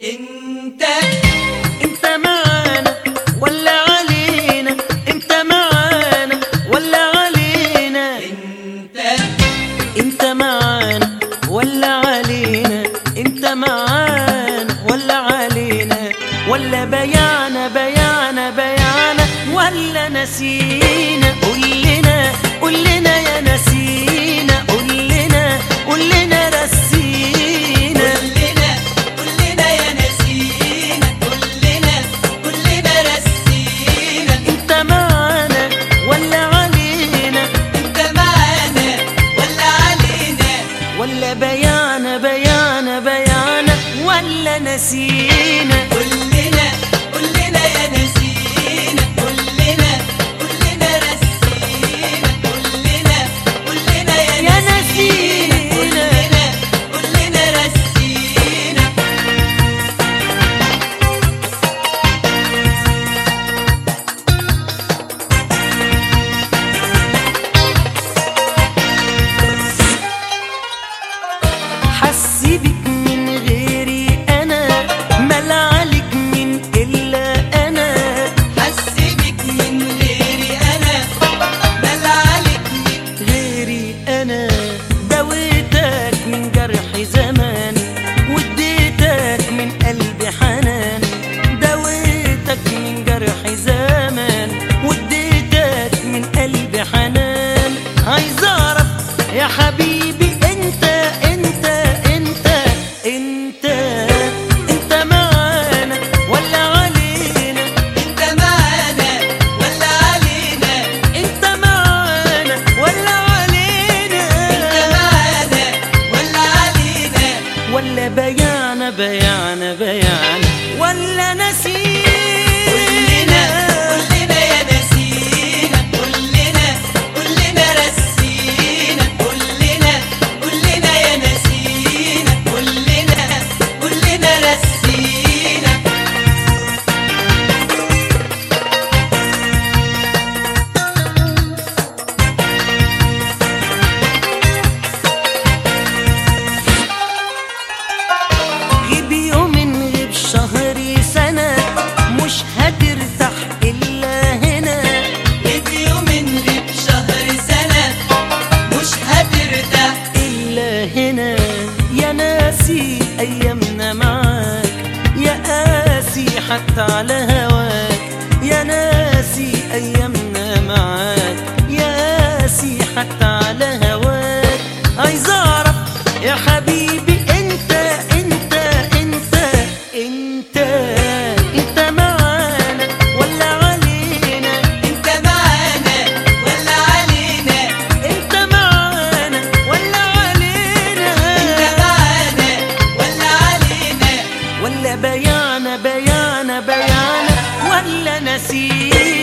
انت انت معانا ولا علينا انت معانا ولا علينا انت انت معانا ولا علينا انت معانا ولا علينا ولا بيانا بيانا بيانا ولا نسينا قول لنا قول لنا يا نسينا قول لنا قول لنا رسينا كلنا كلنا يا نسينا كلنا كلنا رسينا انت معانا ولا علينا انت معانا ولا علينا ولا بيانا بيانا بيانا ولا نسينا كلنا كلنا يا نسينا كلنا كلنا رسينا كلنا كلنا يا يا نسينا نسينا. كلنا كلنا رسينا حسيبك من غيري انا ملا عليك من الا انا حسبك من غيري انا مال عليك من غيري انا دويتك من جرح زمان واديتك من قلبي حنان دويتك من جرح زمان واديتك من قلبي حنان عايز اعرف يا حبيبي انت انت انت انت انت معانا ولا علينا انت معانا ولا علينا انت معانا ولا علينا انت معانا ولا علينا ولا بيانا بيانا بيانا ولا نسينا كلنا كلنا يا نسينا كلنا كلنا رسينا كلنا كلنا يا نسينا كلنا كلنا رسينا غيب يوم غيب شهر سنة مش هترتاح إلا هنا غيب يوم غيب شهر سنة مش هترتاح إلا هنا يا ناسي أيامنا معاك يا قاسي حتى على هواك يا ناسي أيامنا معاك يا قاسي حتى على هواك عايز أعرف يا حبيبي أنت أنت أنت أنت أنت معانا ولا علينا انت معانا ولا علينا أنت معانا ولا علينا انت معانا ولا علينا ولا بيانا بيانا بيانا ولا نسينا